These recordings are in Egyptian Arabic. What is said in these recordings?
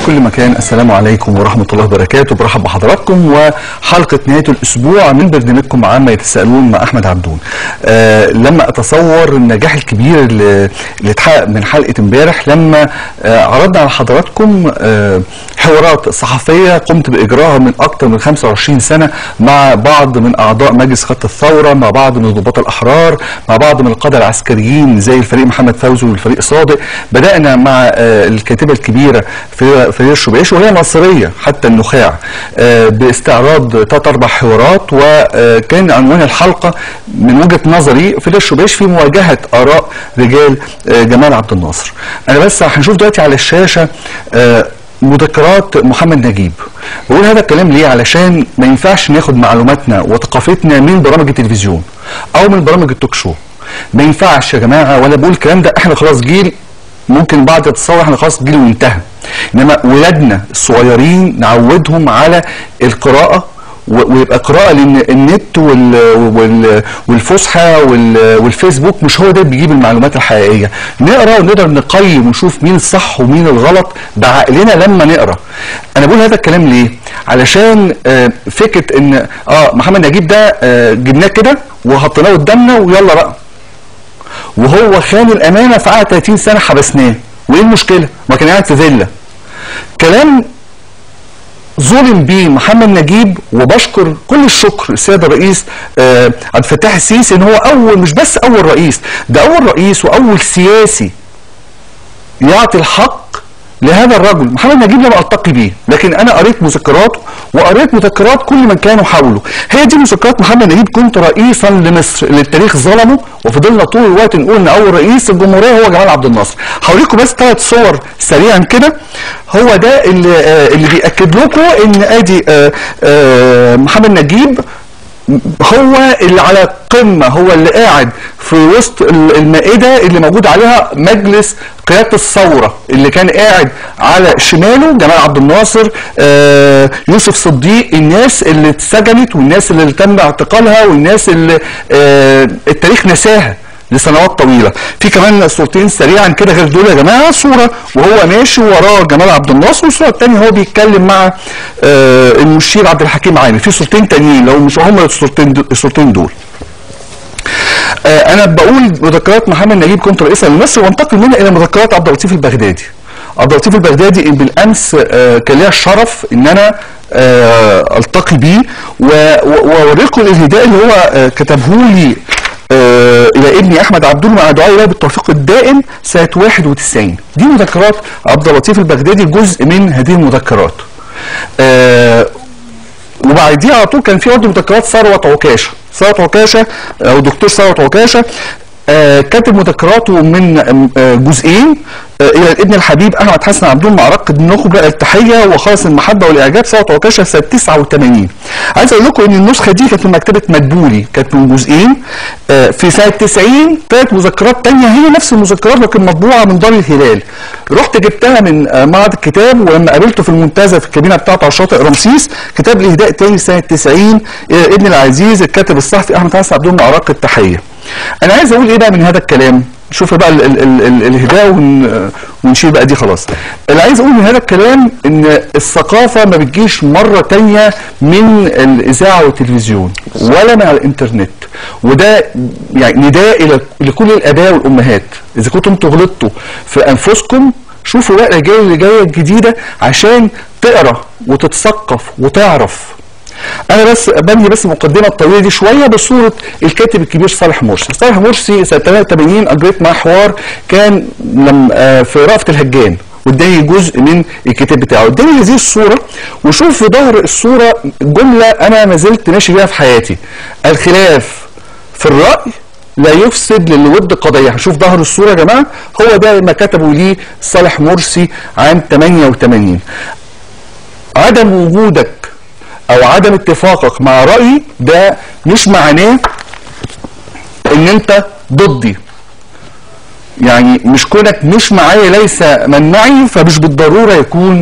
كل مكان السلام عليكم ورحمة الله وبركاته برحب بحضراتكم وحلقة نهاية الأسبوع من برنامجكم عما يتساءلون مع أحمد عبدون آه لما أتصور النجاح الكبير اللي اللي اتحقق من حلقة امبارح لما آه عرضنا على حضراتكم آه حوارات صحفية قمت بإجراءها من أكثر من 25 سنة مع بعض من أعضاء مجلس خط الثورة مع بعض من ضباط الأحرار مع بعض من القادة العسكريين زي الفريق محمد فوزي والفريق صادق بدأنا مع آه الكاتبة الكبيرة في فريق الشبيش وهي مصرية حتى النخاع آه باستعراض ثلاث أربع حوارات وكان عنوان الحلقة من وجهة نظري فريق الشبيش في مواجهة آراء رجال آه جمال عبد الناصر أنا بس هنشوف دلوقتي على الشاشة آه مذكرات محمد نجيب بقول هذا الكلام ليه علشان ما ينفعش ناخد معلوماتنا وثقافتنا من برامج التلفزيون او من برامج التوك شو ما ينفعش يا جماعه ولا بقول الكلام ده احنا خلاص جيل ممكن بعد يتصور احنا خلاص جيل وانتهى انما ولادنا الصغيرين نعودهم على القراءه ويبقى قراءه لان النت وال وال والفسحه وال والفيسبوك مش هو ده بيجيب المعلومات الحقيقيه نقرا ونقدر نقيم ونشوف مين الصح ومين الغلط بعقلنا لما نقرا انا بقول هذا الكلام ليه علشان آه فكره ان اه محمد نجيب ده آه جبناه كده وحطيناه قدامنا ويلا بقى وهو خان الامانه فقعد 30 سنه حبسناه وايه المشكله ما كان قاعد في فيلا كلام ظلم بيه محمد نجيب وبشكر كل الشكر السيد الرئيس آه عبد الفتاح السيسي ان هو اول مش بس اول رئيس ده اول رئيس واول سياسي يعطي الحق لهذا الرجل محمد نجيب لم التقي بيه لكن انا قريت مذكراته وقريت مذكرات كل من كانوا حوله هي دي مذكرات محمد نجيب كنت رئيسا لمصر اللي التاريخ ظلمه وفضلنا طول الوقت نقول ان اول رئيس الجمهوريه هو جمال عبد الناصر هوريكم بس ثلاث صور سريعا كده هو ده اللي آه اللي بياكد لكم ان ادي آه آه محمد نجيب هو اللي على قمة هو اللي قاعد في وسط المائدة اللي موجود عليها مجلس قيادة الثورة اللي كان قاعد على شماله جمال عبد الناصر آه يوسف صديق الناس اللي اتسجنت والناس اللي تم اعتقالها والناس اللي آه التاريخ نساها لسنوات طويله في كمان صورتين سريعا كده غير دول يا جماعه صوره وهو ماشي وراه جمال عبد الناصر والصوره الثانيه هو بيتكلم مع آه المشير عبد الحكيم عامر في صورتين تانيين لو مش هم الصورتين الصورتين دول آه انا بقول مذكرات محمد نجيب كنت رئيسا لمصر وانتقل منها الى مذكرات عبد اللطيف البغدادي عبد اللطيف البغدادي بالامس آه كان ليا الشرف ان انا آه التقي بيه واوريكم الهداء اللي هو كتبه لي آه الى ابني احمد عبدول مع دعائي له بالتوفيق الدائم سنه 91 دي مذكرات عبد اللطيف البغدادي جزء من هذه المذكرات آه وبعديها على طول كان في برضه مذكرات ثروت عكاشه ثروت عكاشه او دكتور ثروت عكاشه آه كاتب مذكراته من آه جزئين آه الى الابن الحبيب احمد حسن عبدون مع رقد النخبه التحيه وخالص المحبه والاعجاب سنه عكاشه سنه 89 عايز اقول لكم ان النسخه دي كانت من مكتبه مدبولي كانت من جزئين في سنه 90 ثلاث مذكرات ثانيه هي نفس المذكرات لكن مطبوعه من دار الهلال رحت جبتها من معرض الكتاب ولما قابلته في المنتزه في الكابينه بتاعته على شاطئ رمسيس كتاب لي هداء تاني سنه 90 الى ابن العزيز الكاتب الصحفي احمد حسن عبدون مع رقد التحيه انا عايز اقول ايه بقى من هذا الكلام شوف بقى ال ال ال ال الهداء ون ونشيل بقى دي خلاص اللي عايز اقول من هذا الكلام ان الثقافه ما بتجيش مره تانية من الاذاعه والتلفزيون ولا من على الانترنت وده يعني نداء الى لكل الاباء والامهات اذا كنتم انتوا غلطتوا في انفسكم شوفوا بقى الاجيال اللي جايه الجديده عشان تقرا وتتثقف وتعرف انا بس بنهي بس المقدمه الطويله دي شويه بصوره الكاتب الكبير صالح مرسي صالح مرسي سنه 83 اجريت معاه حوار كان لما في رأفت الهجان واداني جزء من الكتاب بتاعه اداني هذه الصوره وشوف في ظهر الصوره جمله انا ما زلت ماشي بيها في حياتي الخلاف في الراي لا يفسد للود قضيه هنشوف ظهر الصوره يا جماعه هو ده ما كتبه ليه صالح مرسي عام 88 عدم وجودك او عدم اتفاقك مع رايي ده مش معناه ان انت ضدي يعني مش كونك مش معايا ليس من معي فمش بالضروره يكون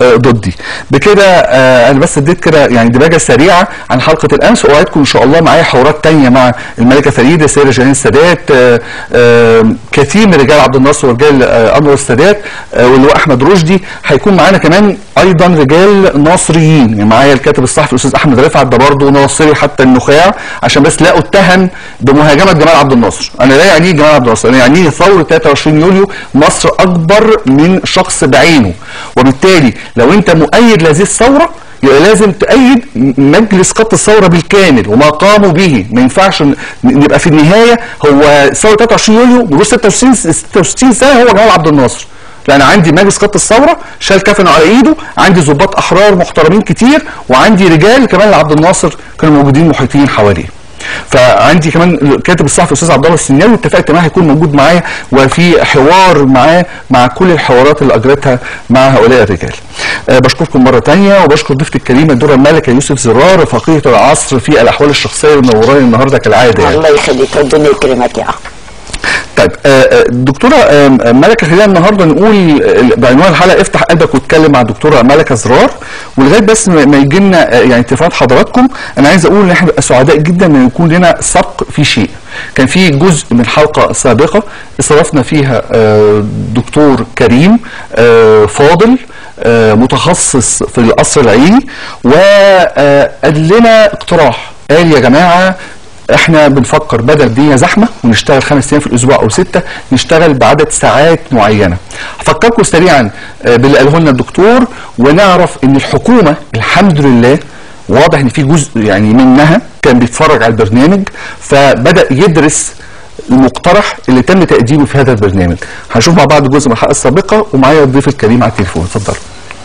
آه، ضدي بكده آه، انا بس اديت كده يعني دباجه سريعه عن حلقه الامس واوعدكم ان شاء الله معايا حوارات تانية مع الملكه فريده سيره جلال السادات آه، آه، كثير من رجال عبد الناصر ورجال آه، انور السادات آه، واللواء احمد رشدي هيكون معانا كمان ايضا رجال ناصريين يعني معايا الكاتب الصحفي الاستاذ احمد رفعت ده برضه ناصري حتى النخاع عشان بس لا اتهم بمهاجمه جمال عبد الناصر انا لا يعنيه جمال عبد الناصر انا يعنيه ثوره 23 يوليو مصر اكبر من شخص بعينه وبالتالي لو انت مؤيد لهذه الثوره يبقى لازم تأيد مجلس قط الثوره بالكامل وما قاموا به ما ينفعش ن- نبقى في النهايه هو ثوره 23 يوليو ملوش 66 66 سنه هو جمال عبد الناصر لان عندي مجلس قط الثوره شال كفنه على ايده عندي ضباط احرار محترمين كتير وعندي رجال كمان عبد الناصر كانوا موجودين محيطين حواليه فعندي كمان الكاتب الصحفي الاستاذ عبد الله السناوي اتفقت معاه هيكون موجود معايا وفي حوار معاه مع كل الحوارات اللي اجرتها مع هؤلاء الرجال. أه بشكركم مره تانية وبشكر ضيفتي الكريمه الدره الملكه يوسف زرار فقيه العصر في الاحوال الشخصيه المنوراني النهارده كالعاده يعني. الله يخليك ربنا يكرمك يا أخ. طيب آه، آه، دكتوره آه، آه، ملكه خلينا النهارده نقول آه، بعنوان الحلقه افتح قلبك واتكلم مع الدكتوره ملكه زرار ولغايه بس ما ما يجي لنا آه، يعني تليفونات حضراتكم انا عايز اقول ان احنا نبقى سعداء جدا ان يكون لنا سبق في شيء كان في جزء من حلقه سابقه استضفنا فيها آه، دكتور كريم آه، فاضل آه، متخصص في القصر العيني وقال لنا اقتراح قال يا جماعه احنا بنفكر بدل الدنيا زحمه ونشتغل خمس ايام في الاسبوع او سته نشتغل بعدد ساعات معينه. هفكركم سريعا آه، باللي قاله لنا الدكتور ونعرف ان الحكومه الحمد لله واضح ان في جزء يعني منها كان بيتفرج على البرنامج فبدا يدرس المقترح اللي تم تقديمه في هذا البرنامج. هنشوف مع بعض جزء من الحلقه السابقه ومعايا الضيف الكريم على التليفون اتفضل.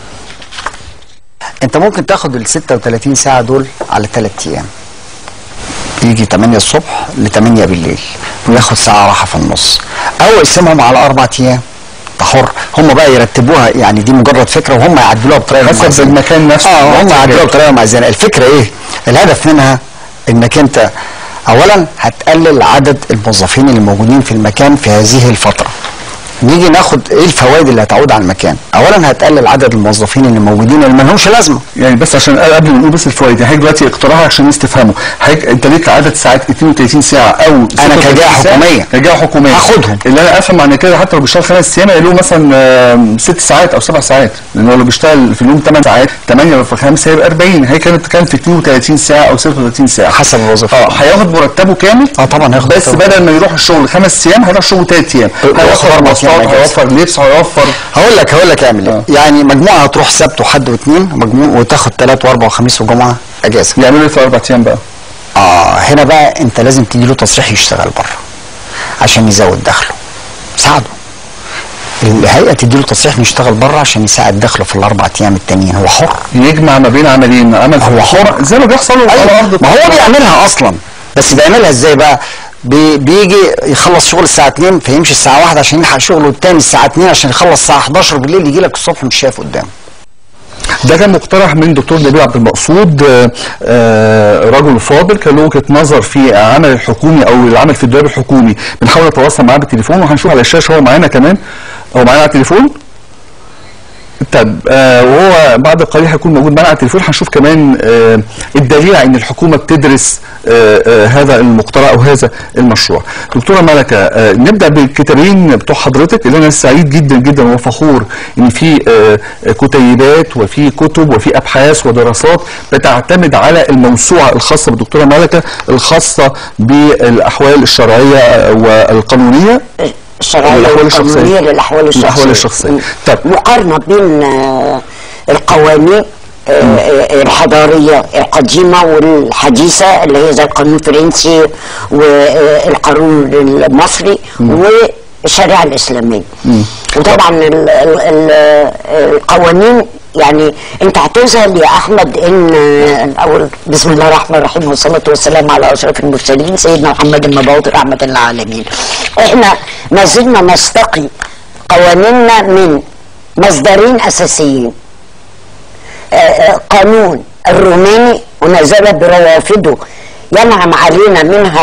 انت ممكن تاخد ال 36 ساعه دول على 3 ايام يجي 8 الصبح ل 8 بالليل وياخد ساعه راحه في النص او يقسمهم على اربع ايام انت حر هم بقى يرتبوها يعني دي مجرد فكره وهم يعدلوها بطريقه حسب معينة. المكان نفسه. اه هم يعدلوها بطريقه معينه الفكره ايه الهدف منها انك انت اولا هتقلل عدد الموظفين اللي موجودين في المكان في هذه الفتره نيجي ناخد ايه الفوائد اللي هتعود على المكان اولا هتقلل عدد الموظفين اللي موجودين اللي ما لهمش لازمه يعني بس عشان قبل ما نقول بس الفوائد يعني حضرتك دلوقتي اقتراح عشان الناس تفهمه حضرتك انت ليك عدد ساعات 32 ساعه او أنا 36 كجهة ساعة. حكومية. كجهه حكوميه هاخدهم. اللي انا افهم عن كده حتى لو بيشتغل خمس ايام يقولوا مثلا آم، ست ساعات او سبع ساعات لان هو لو بيشتغل في اليوم 8 ساعات 8 في 5 هيبقى 40 هي كانت بتتكلم في 32 ساعه او 36 ساعه حسب الوظيفه اه هياخد مرتبه كامل اه طبعا هياخد بس مرتبه. بدل ما يروح الشغل خمس ايام هيروح الشغل ثلاث ايام وياخد هيوفر أربع مواصلات أيام أجازة. هيوفر لبس هيوفر هقول لك هقول لك اعمل آه. ايه يعني مجموعه هتروح سبت وحد واثنين مجموعه وتاخد ثلاث واربع وخميس وجمعه اجازه يعملوا ايه في اربع ايام بقى اه هنا بقى انت لازم تديله تصريح يشتغل بره عشان يزود دخله ساعده الهيئه تديله تصريح انه يشتغل بره عشان يساعد دخله في الاربع ايام التانيين هو حر يجمع ما بين عملين عمل في هو الحكومة، حر. زي ما بيحصل على أيوة. ارض ما هو بيعملها اصلا بس بيعملها ازاي بقى بي بيجي يخلص شغل الساعه 2 فيمشي الساعه 1 عشان يلحق شغله التاني الساعه 2 عشان يخلص الساعه 11 بالليل يجي لك الصبح مش شايف قدامه ده كان مقترح من دكتور نبيل عبد المقصود آه، آه، رجل فاضل كان له وجهه نظر في العمل الحكومي او العمل في الدواب الحكومي بنحاول نتواصل معاه بالتليفون وهنشوف على الشاشه هو معانا كمان هو معانا على التليفون طب آه وهو بعد قليل هيكون موجود معانا على التليفون هنشوف كمان آه الدليل على ان الحكومه بتدرس آه آه هذا المقترح او هذا المشروع. دكتوره ملكه آه نبدا بالكتابين بتوع حضرتك اللي انا سعيد جدا جدا وفخور ان في آه كتيبات وفي كتب وفي ابحاث ودراسات بتعتمد على الموسوعه الخاصه بالدكتوره ملكه الخاصه بالاحوال الشرعيه والقانونيه الشرعيه والأحوال الشخصية. والقانونيه للاحوال الشخصيه الأحوال الشخصية. طب. مقارنه بين آه، القوانين آه، آه، الحضاريه القديمه والحديثه اللي هي زي القانون الفرنسي والقانون المصري والشريعه الاسلاميه وطبعا ال- ال- ال- القوانين يعني انت هتذهل يا احمد ان الاول بسم الله الرحمن الرحيم والصلاه والسلام على اشرف المرسلين سيدنا محمد المبعوث رحمه للعالمين. احنا ما زلنا نستقي قوانيننا من مصدرين اساسيين. آه، آه، قانون الروماني ونزل بروافده ينعم علينا منها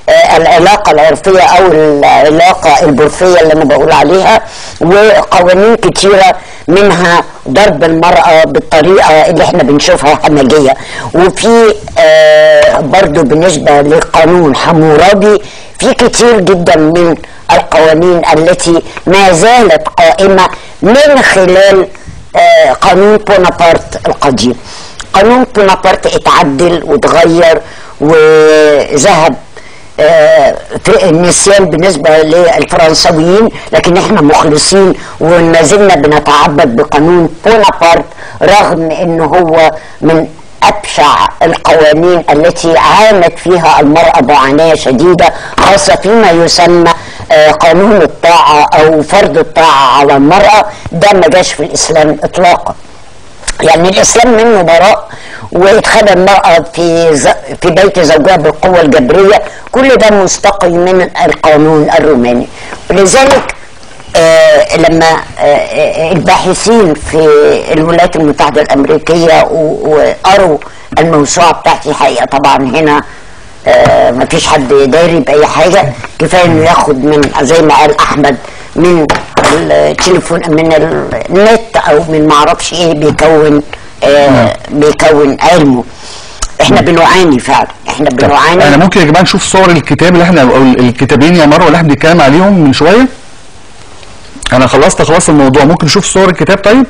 آه، العلاقة العرفية أو العلاقة البرفية اللي أنا بقول عليها وقوانين كتيرة منها ضرب المرأة بالطريقة اللي احنا بنشوفها همجية وفي آه، برضو بالنسبة لقانون حمورابي في كتير جدا من القوانين التي ما زالت قائمة من خلال آه، قانون بونابرت القديم قانون بونابرت اتعدل واتغير وذهب آه، في النسيان بالنسبة للفرنسويين لكن احنا مخلصين وما زلنا بنتعبد بقانون بونابرت رغم انه هو من ابشع القوانين التي عانت فيها المرأة معاناة شديدة خاصة فيما يسمى آه، قانون الطاعة او فرض الطاعة على المرأة ده ما جاش في الاسلام اطلاقا يعني الاسلام منه براء وادخال المراه في ز... في بيت زوجها بالقوه الجبريه كل ده مستقي من القانون الروماني ولذلك آه لما آه آه، الباحثين في الولايات المتحده الامريكيه و- وقروا الموسوعه بتاعتي الحقيقه طبعا هنا آه مفيش حد داري باي حاجه كفايه انه ياخد من زي ما قال احمد من التليفون من النت او من معرفش ايه بيكون آه بيكون علمه احنا بنعاني فعلا احنا طب بنعاني انا ممكن يا جماعه نشوف صور الكتاب اللي احنا او الكتابين يا مروه اللي احنا بنتكلم عليهم من شويه انا خلصت خلاص الموضوع ممكن نشوف صور الكتاب طيب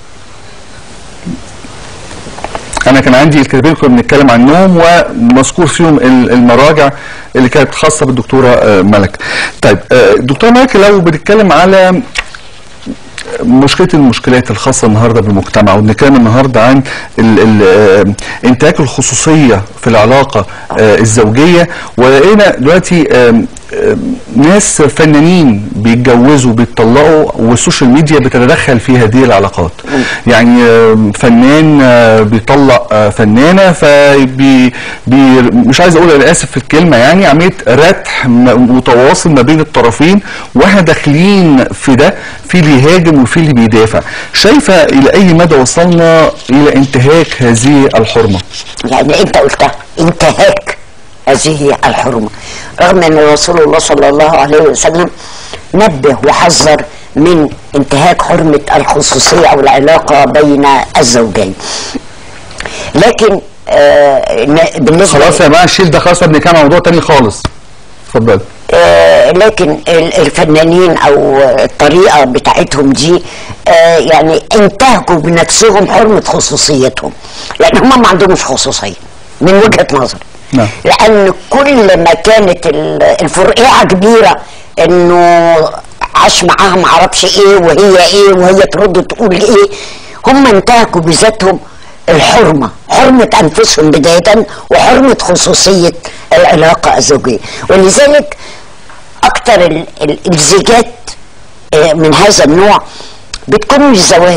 انا كان عندي الكتابين اللي كنا بنتكلم عنهم ومذكور فيهم ال- المراجع اللي كانت خاصه بالدكتوره آه، ملك طيب آه، دكتوره ملك لو بنتكلم على مشكله المشكلات الخاصه النهارده بالمجتمع وبنتكلم النهارده عن ال ال آه، انتهاك الخصوصيه في العلاقه آه، الزوجيه ولقينا دلوقتي آم، آم، ناس فنانين بيتجوزوا بيتطلقوا والسوشيال ميديا بتتدخل في هذه العلاقات يعني آم، فنان آه، بيطلق آه، فنانه فبي بي مش عايز اقول انا اسف في الكلمه يعني عمليه رتح م- وتواصل ما بين الطرفين واحنا داخلين في ده في اللي يهاجم وفي اللي بيدافع شايفه الى اي مدى وصلنا الى انتهاك هذه الحرمه يعني انت قلتها انتهاك هذه الحرمه رغم ان رسول الله صلى الله عليه وسلم نبه وحذر من انتهاك حرمه الخصوصيه او العلاقه بين الزوجين لكن آه ن- بالنسبه خلاص يا جماعه الشيل ده خلاص احنا بنتكلم عن موضوع تاني خالص اتفضل آه، لكن ال- الفنانين او الطريقه بتاعتهم دي آه، يعني انتهكوا بنفسهم حرمه خصوصيتهم لان هم ما عندهمش خصوصيه من وجهه نظري نعم. لان كل ما كانت ال- الفرقعه كبيره انه عاش معاها ما اعرفش ايه وهي ايه وهي ترد تقول ايه هم انتهكوا بذاتهم الحرمه حرمه انفسهم بدايه وحرمه خصوصيه العلاقه الزوجيه ولذلك اكتر ال- ال- الزيجات آه، من هذا النوع بتكون مش زواج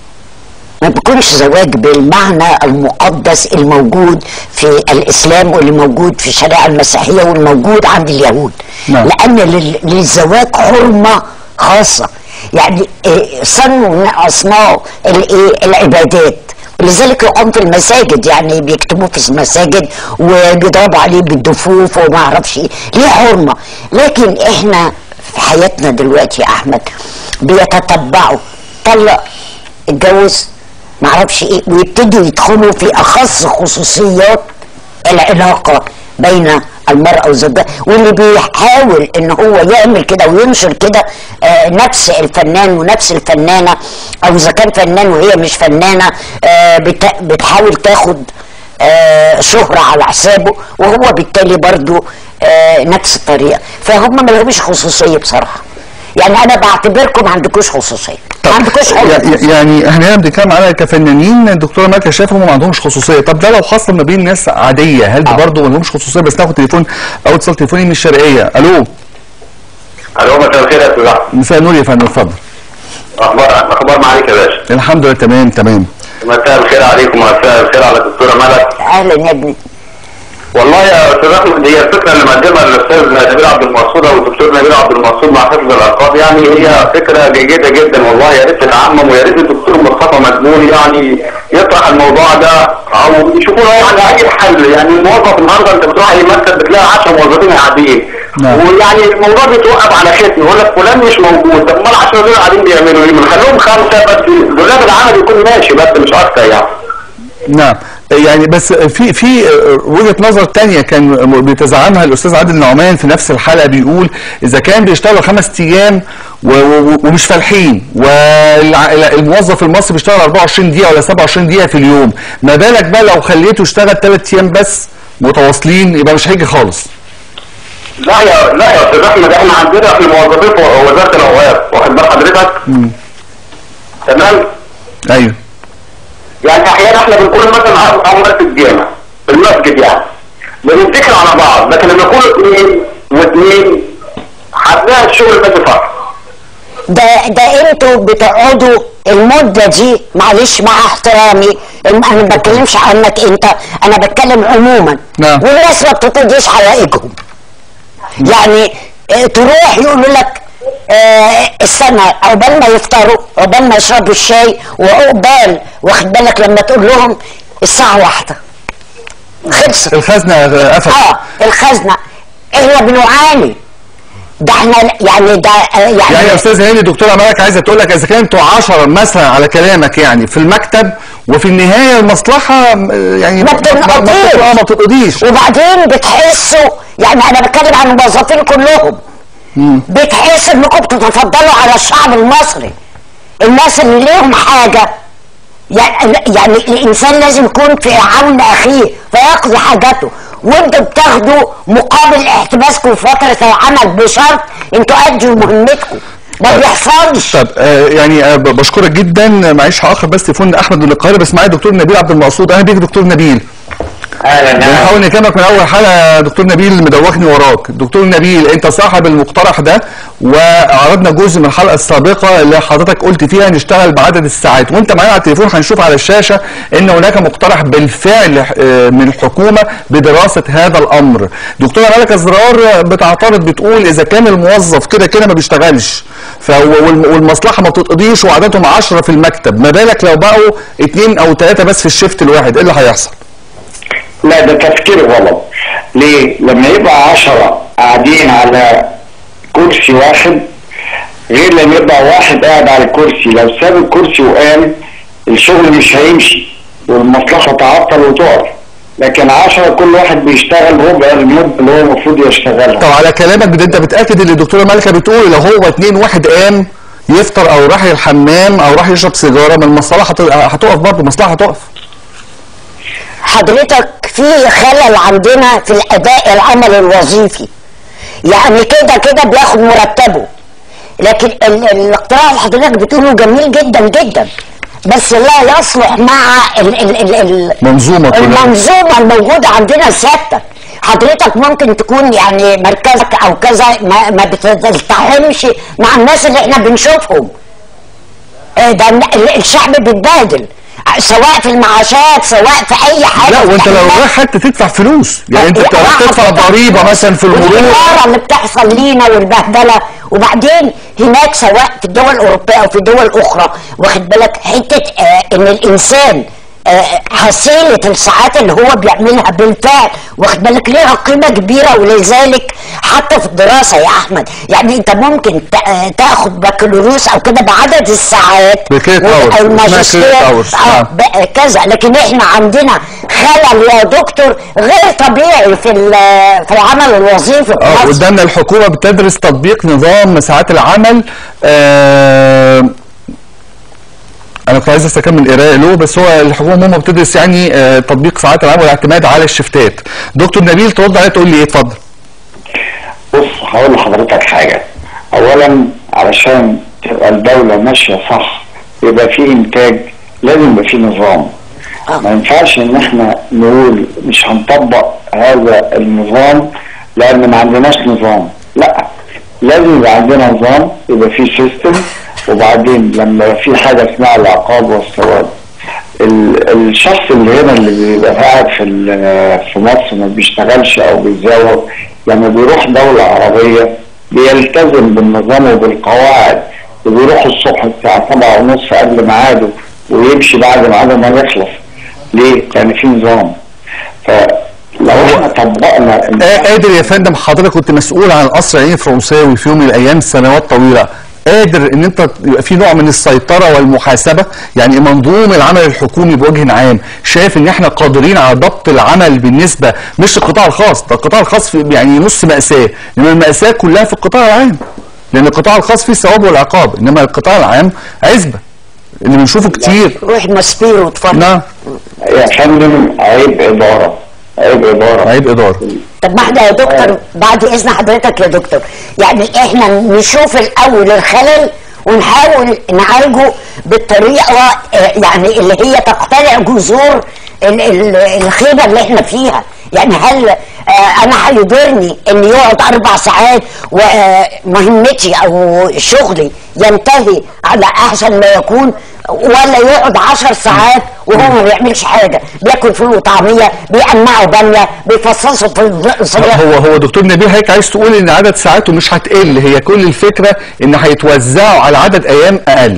ما بيكونش زواج بالمعنى المقدس الموجود في الاسلام واللي موجود في الشريعه المسيحيه والموجود عند اليهود نعم. لان لل- للزواج حرمه خاصه يعني إيه، صنوا من اصناف الايه العبادات ولذلك يقام في المساجد يعني بيكتبوه في المساجد وبيضربوا عليه بالدفوف وما اعرفش ايه ليه حرمه لكن احنا في حياتنا دلوقتي يا احمد بيتتبعوا طلق اتجوز معرفش ايه ويبتدوا يدخلوا في اخص خصوصيات العلاقه بين المرأة وزوجها واللي بيحاول ان هو يعمل كده وينشر كده آه نفس الفنان ونفس الفنانة او اذا كان فنان وهي مش فنانة آه بت- بتحاول تاخد آه شهرة على حسابه وهو بالتالي برضو آه نفس الطريقة فهم ما لهمش خصوصية بصراحة يعني انا بعتبركم ما عندكوش خصوصية ما عندكوش يع- حرية يعني احنا هنا بنتكلم على كفنانين الدكتوره مالكه شايفه هم ما عندهمش خصوصيه طب ده لو حصل ما بين ناس عاديه هل ده آه. برضه ما لهمش خصوصيه بس ناخد تليفون او اتصال تليفوني من الشرقيه الو الو مساء الخير يا استاذ احمد مساء النور يا فندم اتفضل اخبار اخبار معاليك يا باشا الحمد لله تمام تمام مساء الخير عليكم ومساء الخير على الدكتوره ملك اهلا يا ابني والله يا استاذ احمد هي الفكره اللي مقدمها الاستاذ نبيل عبد المقصود او الدكتور نبيل عبد المقصود مع حفظ الالقاب يعني هي فكره جيده جدا والله يا ريت تتعمم ويا ريت الدكتور مصطفى مدبول يعني يطرح الموضوع ده او يشوفوا له يعني اي حل يعني الموظف النهارده انت بتروح اي مكتب بتلاقي 10 موظفين قاعدين نعم. ويعني الموضوع بيتوقف على ختم يقول لك فلان مش موجود طب امال 10 دول قاعدين بيعملوا ايه؟ بنخليهم خمسه بس دولاب العمل يكون ماشي بس مش اكتر يعني نعم يعني بس في في وجهه نظر تانية كان بيتزعمها الاستاذ عادل نعمان في نفس الحلقه بيقول اذا كان بيشتغلوا خمس ايام و- و- ومش فالحين والموظف المصري بيشتغل 24 دقيقه ولا 27 دقيقه في اليوم ما بالك بقى لو خليته يشتغل ثلاث ايام بس متواصلين يبقى مش هيجي خالص لا يا لا يا استاذ احمد احنا عندنا في الموظفين في وزاره الاوقاف واخد بال حضرتك؟ تمام؟ ايوه يعني احيانا احنا بنكون مثلا امرات الجامع في المسجد يعني بنتكل على بعض لكن لما يكونوا اثنين واثنين هتلاقي الشغل ماشي فرق ده ده انتوا بتقعدوا المده دي معلش مع احترامي الم- انا ما بتكلمش عنك انت انا بتكلم عموما نعم. والناس ما بتقضيش حوائجهم يعني اه، تروح يقولوا لك اه السنة عقبال ما يفطروا عقبال ما يشربوا الشاي وعقبال واخد بالك لما تقول لهم الساعة واحدة خلصت الخزنه قفلت اه الخزنة احنا بنعاني ده احنا يعني ده اه، يعني, يعني يا استاذ هاني دكتوره مالك عايزه تقول لك اذا كنتوا 10 مثلا على كلامك يعني في المكتب وفي النهايه المصلحه آه، يعني ما بتنقضيش. ما بتقضيش وبعدين بتحسوا يعني انا بتكلم عن الموظفين كلهم بتحس انكم بتتفضلوا على الشعب المصري الناس اللي ليهم حاجه يعني يعني الانسان لازم يكون في عون اخيه فيقضي حاجته وانتوا بتاخدوا مقابل احتباسكم في فتره العمل بشرط انتوا ادوا مهمتكم ما بيحصلش طب آه يعني آه ب- بشكرك جدا معيش هاخر بس تليفون احمد من القاهره بس معايا دكتور نبيل عبد المقصود اهلا بيك دكتور نبيل اهلا بنحاول نكلمك من اول حلقه دكتور نبيل مدوخني وراك دكتور نبيل انت صاحب المقترح ده وعرضنا جزء من الحلقه السابقه اللي حضرتك قلت فيها نشتغل بعدد الساعات وانت معانا على التليفون هنشوف على الشاشه ان هناك مقترح بالفعل آه، من الحكومه بدراسه هذا الامر دكتوره ملك ازرار بتعترض بتقول اذا كان الموظف كده كده ما بيشتغلش ف وال- والمصلحه ما بتتقضيش وعددهم 10 في المكتب ما بالك لو بقوا اثنين او ثلاثه بس في الشيفت الواحد ايه اللي هيحصل لا ده تفكير غلط ليه لما يبقى عشرة قاعدين على كرسي واحد غير لما يبقى واحد قاعد على الكرسي لو ساب الكرسي وقام الشغل مش هيمشي والمصلحة تعطل وتقف لكن عشرة كل واحد بيشتغل ربع المدة اللي هو المفروض يشتغلها طب على كلامك ده انت بتاكد اللي الدكتوره مالكه بتقول لو هو اتنين واحد قام يفطر او راح الحمام او راح يشرب سيجاره ما المصلحه هت- هتقف برضه المصلحه هتقف حضرتك في خلل عندنا في الاداء العمل الوظيفي يعني كده كده بياخد مرتبه لكن ال- الاقتراح اللي حضرتك بتقوله جميل جدا جدا بس لا يصلح مع ال ال ال ال منظومه كلها المنظومه الموجوده عندنا سيادتك حضرتك ممكن تكون يعني مركزك او كذا ما, ما بتلتحمش مع الناس اللي احنا بنشوفهم آه، ده ال- الشعب بيتبهدل سواء في المعاشات سواء في اي حاجه لا وانت لو إحنا- رايح حتى تدفع فلوس يعني انت لا، رايح تدفع حضرتك- ضريبه مثلا في المرور والإدارة اللي بتحصل لينا والبهدله وبعدين هناك سواء في الدول الاوروبيه او في دول اخرى واخد بالك حته آه ان الانسان آه حصيله الساعات اللي هو بيعملها بالفعل واخد بالك ليها قيمه كبيره ولذلك حتى في الدراسه يا احمد يعني انت ممكن تا- آه، تاخد بكالوريوس او كده بعدد الساعات بكريدت و- hours. او اسمها الماجستير credit hours. اه نعم. بقى كذا لكن احنا عندنا خلل يا دكتور غير طبيعي في ال- في العمل الوظيفي في اه مصر. قدامنا الحكومه بتدرس تطبيق نظام ساعات العمل آه انا كنت عايز استكمل قراءه له بس هو الحكومه عموما بتدرس يعني آه تطبيق ساعات العمل والاعتماد على الشفتات دكتور نبيل ترد عليا تقول لي ايه اتفضل بص هقول لحضرتك حاجة أولا علشان تبقى الدولة ماشية صح يبقى في إنتاج لازم يبقى في نظام ما ينفعش إن إحنا نقول مش هنطبق هذا النظام لأن ما عندناش نظام لا لازم يبقى عندنا نظام يبقى في سيستم وبعدين لما في حاجة اسمها العقاب والثواب ال- الشخص اللي هنا اللي بيبقى قاعد في ال- في مصر ما بيشتغلش او بيتزوج لما بيروح دولة عربية بيلتزم بالنظام وبالقواعد وبيروح الصبح الساعة سبعة ونص قبل ميعاده ويمشي بعد ميعاده ما يخلص ليه؟ لأن في نظام فلو احنا طبقنا ال- آه، قادر يا فندم حضرتك كنت مسؤول عن القصر العيني الفرنساوي في يوم من الايام سنوات طويله قادر ان انت يبقى في نوع من السيطره والمحاسبه يعني منظوم العمل الحكومي بوجه عام شايف ان احنا قادرين على ضبط العمل بالنسبه مش القطاع الخاص ده القطاع الخاص في يعني نص ماساه انما الماساه كلها في القطاع العام لان القطاع الخاص فيه الثواب والعقاب انما القطاع العام عزبه اللي بنشوفه كتير روح مسبير واتفرج نعم يا فندم عيب إدارة عيب إدارة عيب اداره طب ما احنا يا دكتور بعد اذن حضرتك يا دكتور يعني احنا نشوف الاول الخلل ونحاول نعالجه بالطريقه آه، يعني اللي هي تقتلع جذور ال- ال- الخيبه اللي احنا فيها يعني هل آه، انا هيضرني ان يقعد اربع ساعات ومهمتي او شغلي ينتهي على احسن ما يكون ولا يقعد عشر ساعات وهو ما بيعملش حاجه بياكل فول وطعميه بيقمعوا باميه بيفصصوا في الصبح هو هو دكتور نبيل حضرتك عايز تقول ان عدد ساعاته مش هتقل هي كل الفكره ان هيتوزعوا على عدد ايام اقل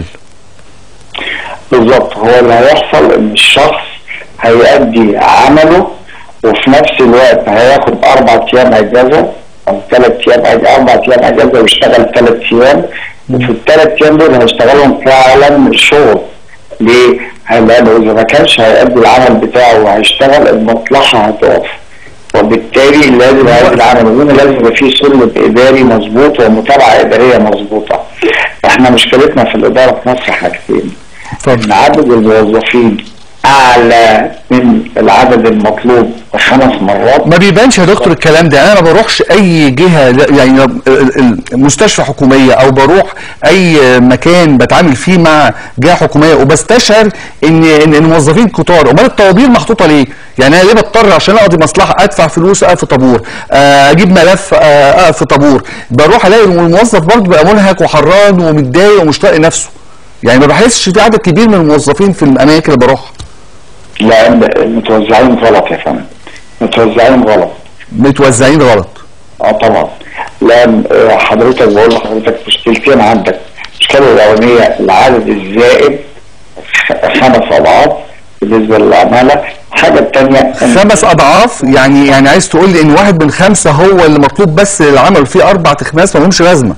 بالظبط هو اللي هيحصل ان الشخص هيأدي عمله وفي نفس الوقت هياخد اربع ايام اجازه او ثلاث ايام أج- اربع ايام اجازه ويشتغل ثلاث ايام وفي الثلاث ايام دول هيشتغلهم فعلا الشغل ليه؟ لانه اذا ما كانش هيأدي العمل بتاعه وهيشتغل المصلحه هتقف وبالتالي لازم هذا العمل هنا لازم يبقى فيه سلم اداري مظبوط ومتابعه اداريه مظبوطه. احنا مشكلتنا في الاداره في مصر حاجتين. ان عدد الموظفين اعلى من العدد المطلوب بخمس مرات ما بيبانش يا دكتور الكلام ده انا ما بروحش اي جهه لا- يعني ال- ال- مستشفى حكوميه او بروح اي مكان بتعامل فيه مع جهه حكوميه وبستشعر ان ان الموظفين كتار امال الطوابير محطوطه ليه يعني انا ليه بضطر عشان اقضي مصلحه ادفع فلوس اقف في طابور آه، اجيب ملف آه، اقف في طابور بروح الاقي الموظف برضه بقى منهك وحران ومتضايق ومش طايق نفسه يعني ما بحسش في عدد كبير من الموظفين في الاماكن اللي بروحها لا متوزعين غلط يا فندم متوزعين غلط متوزعين غلط اه طبعا لان آه، حضرتك بقول لحضرتك مشكلتين عندك المشكله الاولانيه العدد الزائد خ- خمس اضعاف بالنسبه للعماله الحاجه الثانيه خمس اضعاف يعني يعني عايز تقول لي ان واحد من خمسه هو اللي مطلوب بس العمل فيه اربع تخماس ما لهمش لازمه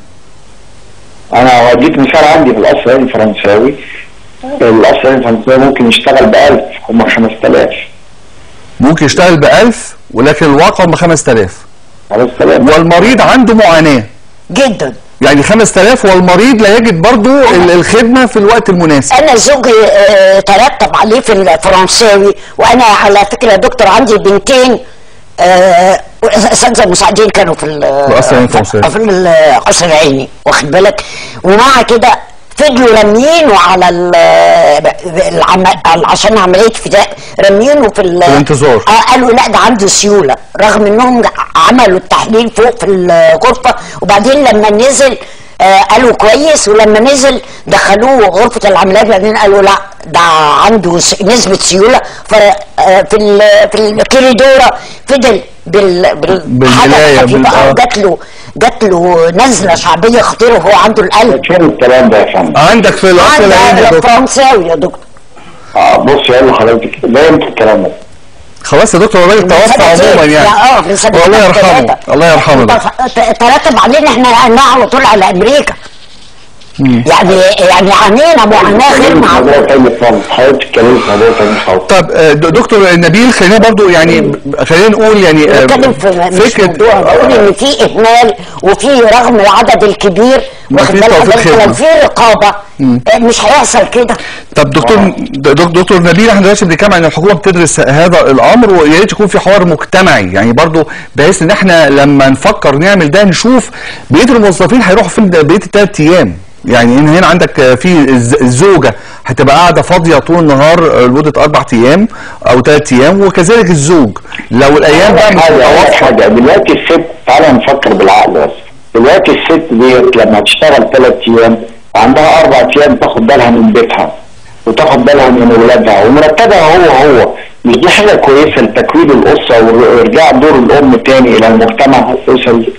انا هديك مثال عندي في القصر العيني الفرنساوي القصر العيني الفرنساوي ممكن يشتغل ب 1000 هم 5000 ممكن يشتغل ب 1000 ولكن الواقع هم 5000 5000 والمريض عنده معاناه جدا يعني 5000 والمريض لا يجد برضو ال- الخدمه في الوقت المناسب انا زوجي آه، ترتب عليه في الفرنساوي وانا على فكره يا دكتور عندي بنتين آه، اساتذه مساعدين كانوا في ال- القصر العيني الفرنساوي. في القصر العيني واخد بالك ومع كده فضلوا راميينه على ال- العم... عشان عمليه فداء راميينه في, ال- في الانتظار. آه قالوا لا ده عنده سيوله رغم انهم عملوا التحليل فوق في الغرفه وبعدين لما نزل آه قالوا كويس ولما نزل دخلوه غرفه العمليات بعدين قالوا لا ده عنده س- نسبه سيوله ف آه في ال... في الكوريدوره فضل بال بال بالملاية، حاجة بال- خفيفة، آه. آه، جات له جات له نزله شعبيه خطيره وهو عنده القلب فين الكلام ده يا فندم؟ عندك في القصر العيني يا عنده دكتور فرنساوي يا دكتور اه بص يلا حضرتك ده يمكن الكلام ده خلاص يا دكتور الراجل توفى سنتين. عموما يعني لا، اه من سنتين الله يرحمه ثلاثة. الله يرحمه ده. ت- ترتب علينا احنا نقلنا على طول على امريكا يعني يعني عانينا معاناه غير موضوع معقوله تاني خالص حضرتك تتكلمي في موضوع تاني خالص طب آه، د- دكتور نبيل خلينا برضو يعني ب- خلينا نقول يعني آه، بتكلم في مش موضوع بقول ان في اهمال وفي رغم العدد الكبير واخد في بالك توفير حضرتك خدمة. لو في رقابه آه، مش هيحصل كده طب دكتور د- دك- دكتور نبيل احنا دلوقتي بنتكلم عن الحكومه بتدرس هذا الامر ويا ريت يكون في حوار مجتمعي يعني برضو بحيث ان احنا لما نفكر نعمل ده نشوف بقيه الموظفين هيروحوا فين بقيه الثلاث ايام يعني ان هنا عندك آه، في الز- الزوجه هتبقى قاعده فاضيه طول النهار آه، لمده اربع ايام او ثلاث ايام وكذلك الزوج لو الايام بقى مش حاجة متوافقه حاجة دلوقتي الست تعالى نفكر بالعقل بس دلوقتي الست ديت لما تشتغل ثلاث ايام وعندها اربع ايام تاخد بالها من بيتها وتاخد بالها من ولادها ومرتبها هو هو مش دي حاجه كويسه لتكوين الاسره وارجاع دور الام تاني الى المجتمع الاسري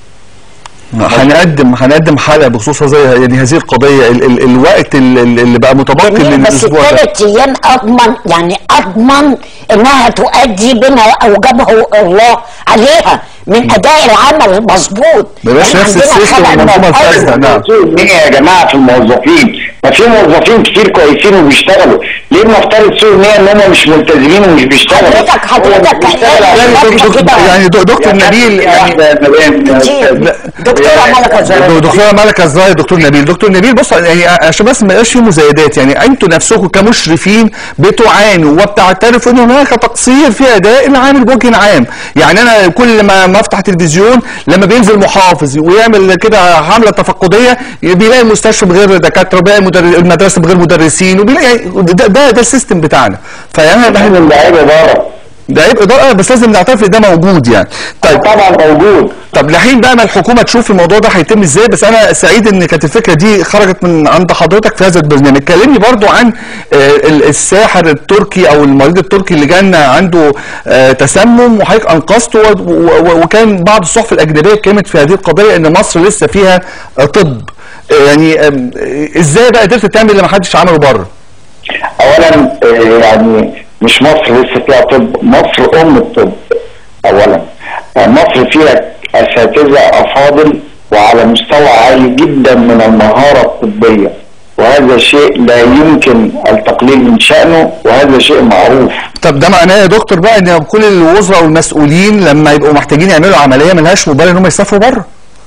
هنقدم هنقدم حلقه بخصوص زي يعني هذه القضيه ال ال الوقت ال- ال- اللي بقى متبقي جميل بس للاسبوع ده الثلاث ايام اضمن يعني اضمن انها تؤدي بما اوجبه الله عليها من اداء العمل مظبوط بلاش يعني نفس عندنا السيستم خلق والمنظومة من الأول. الفاسدة. نعم. سوء النية يا جماعه في الموظفين ما في موظفين كتير كويسين وبيشتغلوا ليه بنفترض سوء النية ان هم مش ملتزمين ومش بيشتغلوا حضرتك- حضرتك هو بيشتغل يعني عشان دكتور- كده. يعني دو- دكتور نبيل يعني كتير. دكتورة ملكة زهران. دكتوره ملكه الزاهر دكتور نبيل دكتور نبيل بص يعني عشان بس ما يبقاش في مزايدات يعني انتوا نفسكم كمشرفين بتعانوا وبتعترفوا ان هناك تقصير في اداء العامل بوجه عام يعني انا كل ما ما افتح تلفزيون لما بينزل محافظ ويعمل كده حمله تفقديه بيلاقي المستشفى بغير دكاتره وبيلاقي المدر- المدرسه بغير مدرسين وبيلاقي ده ده, ده السيستم بتاعنا فيعني احنا اللعيبه اداره ده عيب اداره بس لازم نعترف ان ده موجود يعني طيب طبعا موجود طب لحين بقى ما الحكومه تشوف الموضوع ده هيتم ازاي بس انا سعيد ان كانت الفكره دي خرجت من عند حضرتك في هذا البرنامج كلمني برضو عن آه، ال- الساحر التركي او المريض التركي اللي جانا عنده آه، تسمم وحضرتك انقذته و- و- وكان بعض الصحف الاجنبيه اتكلمت في هذه القضيه ان مصر لسه فيها آه، طب آه، يعني آم، آه، ازاي بقى قدرت تعمل اللي ما حدش عمله بره اولا آه، يعني مش مصر لسه فيها طب مصر ام الطب اولا آه، مصر فيها اساتذه افاضل وعلى مستوى عالي جدا من المهاره الطبيه وهذا شيء لا يمكن التقليل من شانه وهذا شيء معروف طب ده معناه يا دكتور بقى ان كل الوزراء والمسؤولين لما يبقوا محتاجين يعملوا عمليه ملهاش مبرر ان هم يسافروا بره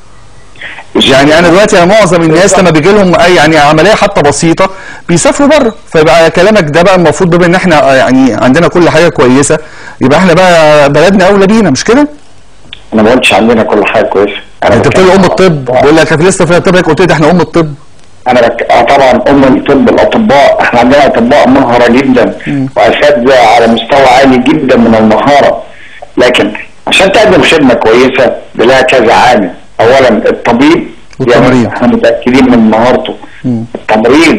يعني انا دلوقتي انا معظم الناس لما بيجي لهم اي يعني عمليه حتى بسيطه بيسافروا بره فيبقى كلامك ده بقى المفروض بما ان احنا يعني عندنا كل حاجه كويسه يبقى احنا بقى بلدنا اولى بينا مش كده؟ انا ما قلتش عندنا كل حاجه كويسه انا انت بتقول بتكلم ام على الطب بقول لك في لسه في الطب قلت لي احنا ام الطب انا بك... آه طبعا ام الطب الاطباء احنا عندنا اطباء مهره جدا واساتذه على مستوى عالي جدا من المهاره لكن عشان تقدم خدمه كويسه لها كذا عامل اولا الطبيب والتمريض. يعني احنا متاكدين من مهارته التمريض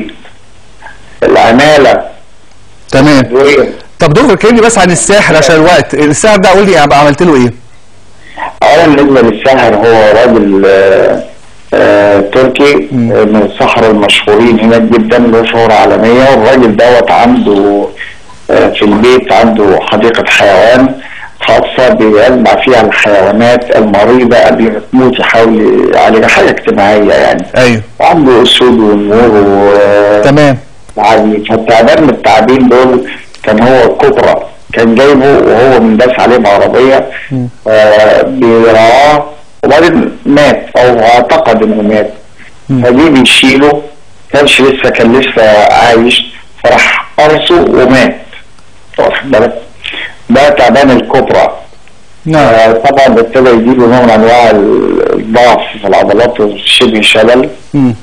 العماله تمام الادويه طب دكتور كلمني بس عن الساحر عشان الوقت الساحر ده قول لي أبقى عملت له ايه؟ اولا بالنسبه للساحر هو راجل آه، آه، تركي آه، من السحرة المشهورين هناك جدا له شهرة عالمية والراجل دوت عنده آه، في البيت عنده حديقة حيوان خاصة بيجمع فيها الحيوانات المريضة قبل ما تموت يحاول يعالجها حاجة اجتماعية يعني ايوه عنده أسود ونمور و تمام يعني فالتعبان من التعابين دول كان هو الكبرى كان جايبه وهو منداس عليه بعربية آه بيرعاه وبعدين مات او اعتقد انه مات فجي بيشيله كانش لسه كان لسه عايش فراح قرصه ومات واخد بالك ده تعبان الكبرى نعم آه، طبعا ابتدى يجيله نوع من انواع الضعف في العضلات وشبه شلل مم.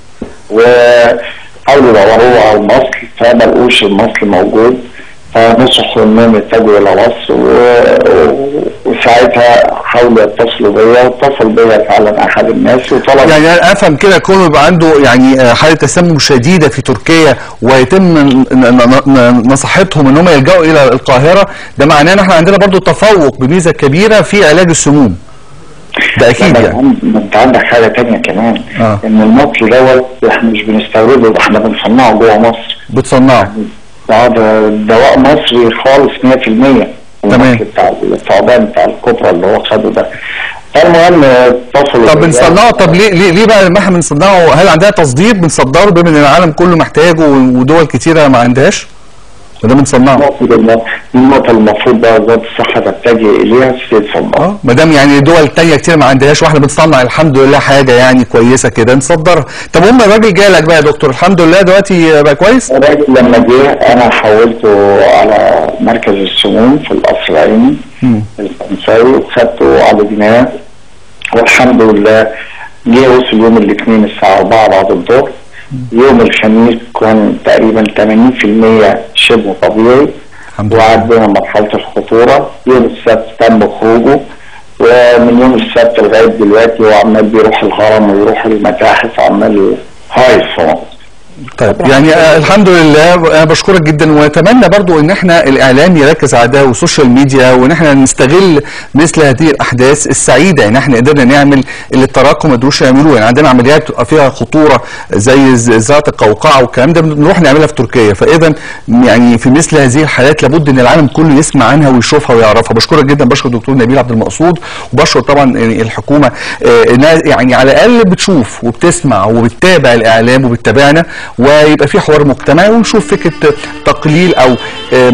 وحاولوا يدوروه على المصل فما لقوش المصل موجود فنصحوا انهم يتجهوا الى مصر و- وساعتها حاولوا يتصلوا بيا واتصل بيا فعلا احد الناس وطلب يعني انا افهم كده كونه يبقى عنده يعني آه، حاله تسمم شديده في تركيا ويتم ن- ن- ن- نصيحتهم ان هم يلجأوا الى القاهره ده معناه ان احنا عندنا برضو تفوق بميزه كبيره في علاج السموم ده اكيد لا، يعني ما انت عندك حاجه تانية كمان آه. ان المصل دوت احنا مش بنستورده ده احنا بنصنعه جوه مصر بتصنعه ده ده دواء مصري خالص 100% تمام. المصل بتاع الثعبان بتاع الكبرى اللي هو خده ده فالمهم اتصلوا طب بيا. بنصنعه طب ليه ليه, ليه بقى لما احنا بنصنعه هل عندنا تصدير بنصدره بما ان العالم كله محتاجه ودول كتيره ما عندهاش وده بنصنعه النقطة الم- النقطة المفروض بقى وزارة الصحة تتجه إليها في تصنع اه ما دام يعني دول تانية كتير ما عندهاش واحنا بنصنع الحمد لله حاجه يعني كويسه كده نصدرها طب هم الراجل جالك بقى يا دكتور الحمد لله دلوقتي بقى كويس الراجل لما جه أنا حولته على مركز السموم في القصر العيني الفرنساوي وخدته عالجناه والحمد لله جه وصل يوم الاثنين الساعة 4 بعد الظهر يوم الخميس كان تقريبا 80% شبه طبيعي الحمد لله وعدينا مرحلة الخطورة يوم السبت تم خروجه ومن يوم السبت لغاية دلوقتي هو عمال بيروح الهرم ويروح المتاحف عمال هايص في مصر طيب يعني آه الحمد لله انا بشكرك جدا واتمنى برضو ان احنا الاعلام يركز على ده والسوشيال ميديا وان احنا نستغل مثل هذه الاحداث السعيده ان احنا قدرنا نعمل اللي التراكم ما قدروش يعملوه يعني عندنا عمليات بتبقى فيها خطوره زي ز- زراعه القوقعه والكلام ده بنروح نعملها في تركيا فاذا يعني في مثل هذه الحالات لابد ان العالم كله يسمع عنها ويشوفها ويعرفها بشكرك جدا بشكر الدكتور نبيل عبد المقصود وبشكر طبعا يعني الحكومه آه، انها يعني على الاقل بتشوف وبتسمع وبتتابع الاعلام وبتتابعنا ويبقى في حوار مجتمعي ونشوف فكره تقليل او آم،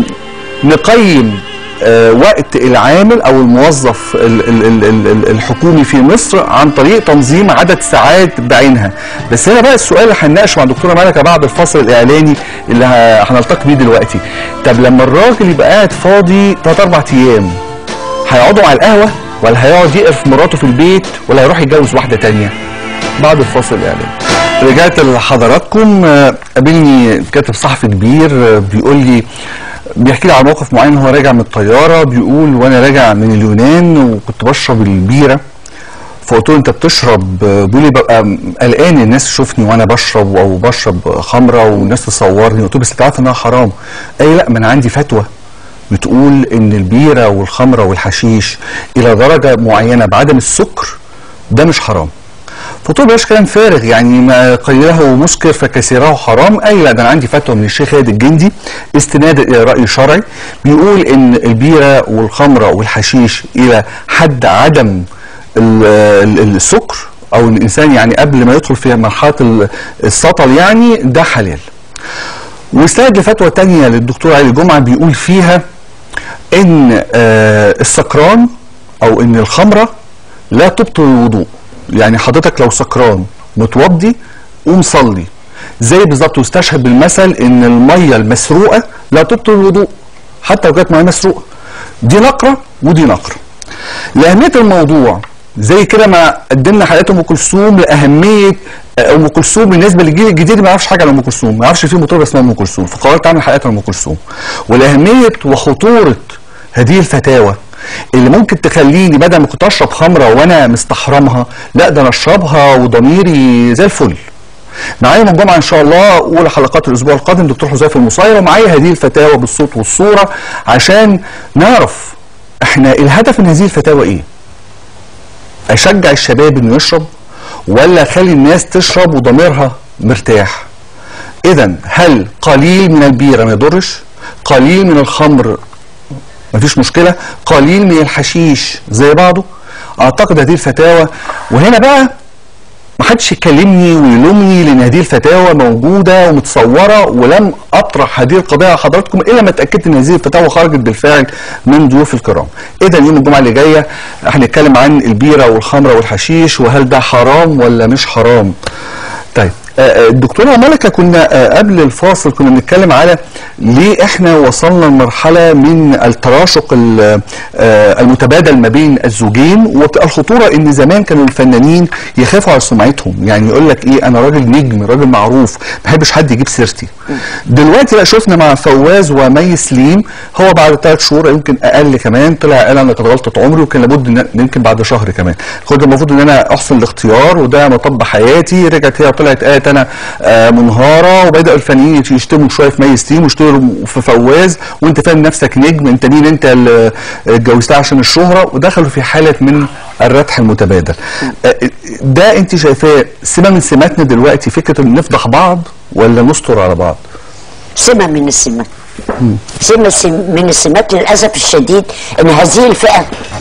نقيم آه، وقت العامل او الموظف ال- ال- ال- ال- ال- الحكومي في مصر عن طريق تنظيم عدد ساعات بعينها بس هنا بقى السؤال اللي هنناقشه مع الدكتوره ملكه بعد الفصل الاعلاني اللي ه- هنلتقي بيه دلوقتي طب لما الراجل يبقى قاعد فاضي 3 4 ايام هيقعدوا على القهوه ولا هيقعد يقرف مراته في البيت ولا هيروح يتجوز واحده تانية بعد الفاصل الاعلاني رجعت لحضراتكم آه، قابلني كاتب صحفي كبير آه، بيقول لي بيحكي لي على موقف معين هو راجع من الطياره بيقول وانا راجع من اليونان وكنت بشرب البيره فقلت له انت بتشرب آه، بيقول لي ببقى م- قلقان الناس تشوفني وانا بشرب او بشرب خمره والناس تصورني قلت له بس انت عارف انها حرام قال لي لا ما انا عندي فتوى بتقول ان البيره والخمره والحشيش الى درجه معينه بعدم السكر ده مش حرام فقلت له بلاش كلام فارغ يعني ما قليله مسكر فكثيره حرام اي لا ده انا عندي فتوى من الشيخ خالد الجندي استنادا الى راي شرعي بيقول ان البيره والخمره والحشيش الى حد عدم ال- ال- السكر او إن الانسان يعني قبل ما يدخل في مرحله ال- السطل يعني ده حلال واستند لفتوى تانية للدكتور علي جمعة بيقول فيها ان آه السكران او ان الخمرة لا تبطل الوضوء يعني حضرتك لو سكران متوضي قوم صلي زي بالظبط واستشهد بالمثل ان المية المسروقة لا تبطل الوضوء حتى لو كانت مية مسروقة دي نقرة ودي نقرة لأهمية الموضوع زي كده ما قدمنا حلقات ام كلثوم لاهميه آه، ام كلثوم بالنسبه للجيل الجديد ما يعرفش حاجه عن ام كلثوم ما يعرفش في مطربه اسمها ام كلثوم فقررت اعمل حلقات عن ام كلثوم ولاهميه وخطوره هذه الفتاوى اللي ممكن تخليني بدل ما كنت اشرب خمره وانا مستحرمها لا ده انا اشربها وضميري زي الفل معايا من الجمعه ان شاء الله اولى حلقات الاسبوع القادم دكتور حذيفه المصير ومعايا هذه الفتاوى بالصوت والصوره عشان نعرف احنا الهدف من هذه الفتاوى ايه؟ اشجع الشباب انه يشرب ولا اخلي الناس تشرب وضميرها مرتاح اذا هل قليل من البيره ما يضرش قليل من الخمر مفيش مشكله قليل من الحشيش زي بعضه اعتقد هذه الفتاوى وهنا بقى ما حدش يكلمني ويلومني لان هذه الفتاوى موجوده ومتصوره ولم اطرح هذه القضيه على حضراتكم الا ما اتاكدت ان هذه الفتاوى خرجت بالفعل من ضيوف الكرام. اذا يوم الجمعه اللي جايه هنتكلم عن البيره والخمره والحشيش وهل ده حرام ولا مش حرام. طيب آه، آه، الدكتوره ملكه كنا آه، قبل الفاصل كنا بنتكلم على ليه احنا وصلنا لمرحله من التراشق ال- آه، المتبادل ما بين الزوجين والخطوره ان زمان كانوا الفنانين يخافوا على سمعتهم يعني يقول لك ايه انا راجل نجم راجل معروف ما بحبش حد يجيب سيرتي دلوقتي لا شفنا مع فواز ومي سليم هو بعد ثلاث شهور يمكن اقل كمان طلع قال انا كانت غلطه عمري وكان لابد إن- يمكن بعد شهر كمان كنت المفروض ان انا احسن الاختيار وده مطب حياتي رجعت هي وطلعت قالت انا آه منهاره وبداوا الفنانين يشتموا شويه في مي سليم ويشتموا في فواز وانت فاهم نفسك نجم انت مين انت اللي اتجوزتها عشان الشهره ودخلوا في حاله من الردح المتبادل آه، ده انت شايفاه سمه من سماتنا دلوقتي فكره ان نفضح بعض ولا نستر على بعض سمة من السمات سمة سم- من السمات للأسف الشديد أن هذه الفئة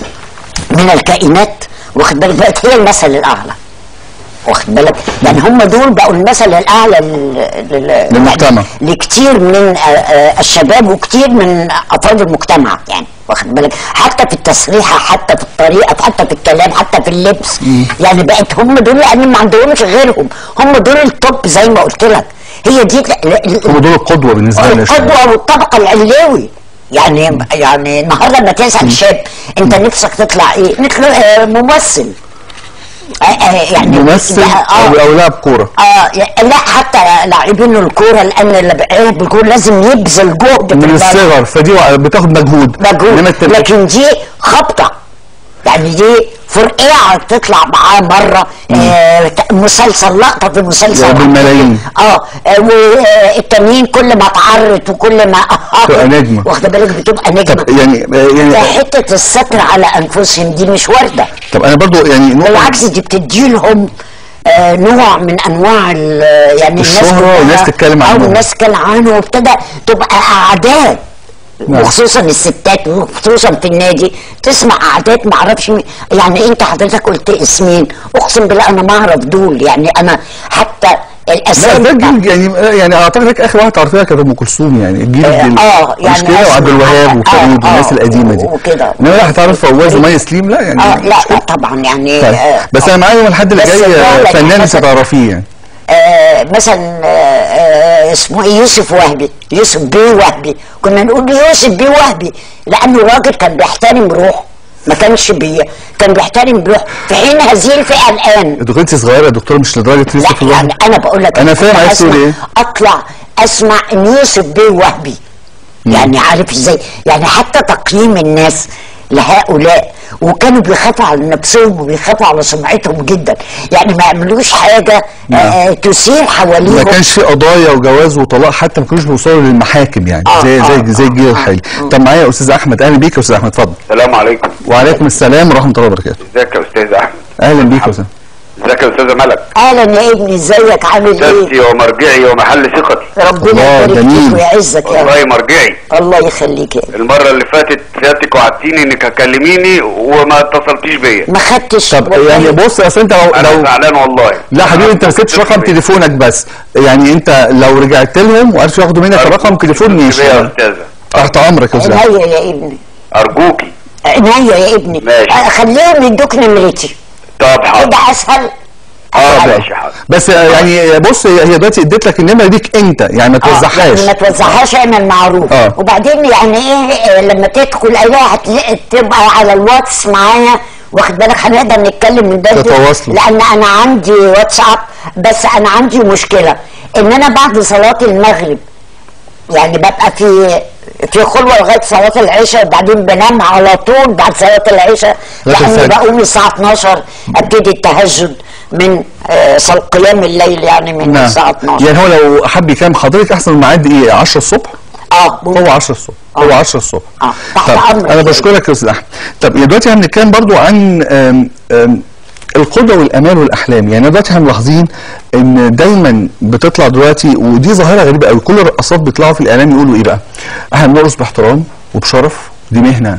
من الكائنات واخد بالك بقت هي المثل الأعلى واخد بالك يعني هم دول بقوا المثل الأعلى لل- لل- للمجتمع. لكتير من آه، آه، الشباب وكتير من أفراد المجتمع يعني واخد بالك حتى في التصريحة حتى في الطريقة حتى في الكلام حتى في اللبس يعني بقت هم دول لأن ما عندهمش غيرهم هم دول التوب زي ما قلت لك هي دي ال- ال- هم دول القدوه بالنسبه لنا شباب. القدوة والطبقة العلوي يعني يعني النهارده لما تسأل شاب انت نفسك تطلع ايه؟ نطلع آه، ممثل آه، آه، يعني ممثل لا، او اه او لاعب كوره اه لا حتى لاعبين الكوره لان اللي بيلعب الكوره لازم يبذل جهد في من البلد. الصغر فدي بتاخد مجهود مجهود إنما التل- لكن دي خبطه يعني دي فرقعه تطلع معاه مره آه ت- مسلسل لقطه في مسلسل يعني بالملايين. اه آه، والتانيين كل ما اتعرت وكل ما تبقى نجمة. واخده بالك بتبقى نجمه طب يعني يعني فحته الستر على انفسهم دي مش وارده طب انا برضو يعني نقطة بالعكس دي بتديلهم آه نوع من انواع ال- يعني الناس الشهرة كلها- والناس تتكلم او عنهم. الناس تتكلم عنه وابتدى تبقى اعداد نعم. وخصوصا الستات وخصوصا في النادي تسمع اعداد ما اعرفش مين- يعني انت حضرتك قلت اسمين اقسم بالله انا ما اعرف دول يعني انا حتى لا الاسامي ده بتاع- الجيل يعني يعني اعتقد لك اخر واحد تعرفيها كانت ام كلثوم يعني الجيل آه، الجيل آه، يعني مش كده أسمع. وعبد الوهاب آه، وفريد آه، والناس القديمه دي وكده. انما لا هتعرف فواز ومي سليم لا يعني اه لا مش كده. لا طبعا يعني طيب آه بس انا معايا يوم الحد اللي بس جاي فعلاً فنان مش مثلاً- هتعرفيه يعني آه مثلا آه آه اسمه ايه يوسف وهبي يوسف بيه وهبي كنا نقول يوسف بيه وهبي لانه راجل كان بيحترم روحه ما كانش بي كان بيحترم روحه في حين هذه الفئه الان الدكتور انت صغيره يا دكتور مش لدرجه لا يوسف الله يعني انا بقول لك أنا فاهم عايز تقول أسمع- إيه. اطلع اسمع ان يوسف بيه وهبي يعني عارف ازاي يعني حتى تقييم الناس لهؤلاء وكانوا بيخافوا على نفسهم وبيخافوا على سمعتهم جدا يعني ما يعملوش حاجه آه تثير ما حواليهم كانش في قضايا وجواز وطلاق حتى ما كانوش بيوصلوا للمحاكم يعني آه، زي آه، زي زي الجيل آه، الحالي آه. طب معايا يا استاذ احمد اهلا بيك يا استاذ احمد اتفضل السلام عليكم وعليكم السلام ورحمه الله وبركاته ازيك يا استاذ احمد اهلا بيك يا استاذ ازيك يا استاذه ملك اهلا يا ابني ازيك عامل استاذتي ايه ومرجعي ومحل ثقتي ربنا الله، يبارك جميل. فيك ويعزك يا رب والله مرجعي الله يخليك يا ابني. المره اللي فاتت سيادتك وعدتيني انك هتكلميني وما اتصلتيش بيا ما خدتش طب والله. يعني بص اصل انت لو انا لو زعلان والله لا حبيبي انت ما سبتش رقم تليفونك بس يعني انت لو رجعت لهم وعرفوا ياخدوا منك أرجوك رقم تليفون تتصلي بيا يا ماشي استاذه تحت امرك يا استاذ أحمد. عينيا يا ابني ارجوكي عينيا يا ابني ماشي. آه، خليهم يدوك نمرتي طب حاضر كده اسهل اه أسهل. ماشي حاضر بس يعني بص هي هي دلوقتي اديت لك النمره ديك انت يعني ما آه، توزعهاش يعني ما توزعهاش اعمل معروف آه. وبعدين يعني ايه آه، لما تدخل عليها هتلاقي تبقى على الواتس معايا واخد بالك هنقدر نتكلم من بدري تتواصلوا. لان انا عندي واتساب بس انا عندي مشكله ان انا بعد صلاه المغرب يعني ببقى في في خلوه لغايه صلاه العشاء وبعدين بنام على طول بعد صلاه العشاء لغاية لاني الفجر. بقوم الساعه 12 ابتدي التهجد من آه، صل- قيام الليل يعني من نعم الساعه 12 يعني هو لو حب يكلم حضرتك احسن الميعاد ايه 10 الصبح اه هو 10 الصبح هو 10 الصبح آه، تحت طب أمرك. انا بشكرك يا استاذ احمد طب يا دلوقتي هنتكلم برضو عن آم، آم، القدوة والامال والاحلام يعني دلوقتي احنا ملاحظين ان دايما بتطلع دلوقتي ودي ظاهره غريبه قوي كل الرقصات بيطلعوا في الاعلام يقولوا ايه بقى احنا بنرقص باحترام وبشرف دي مهنه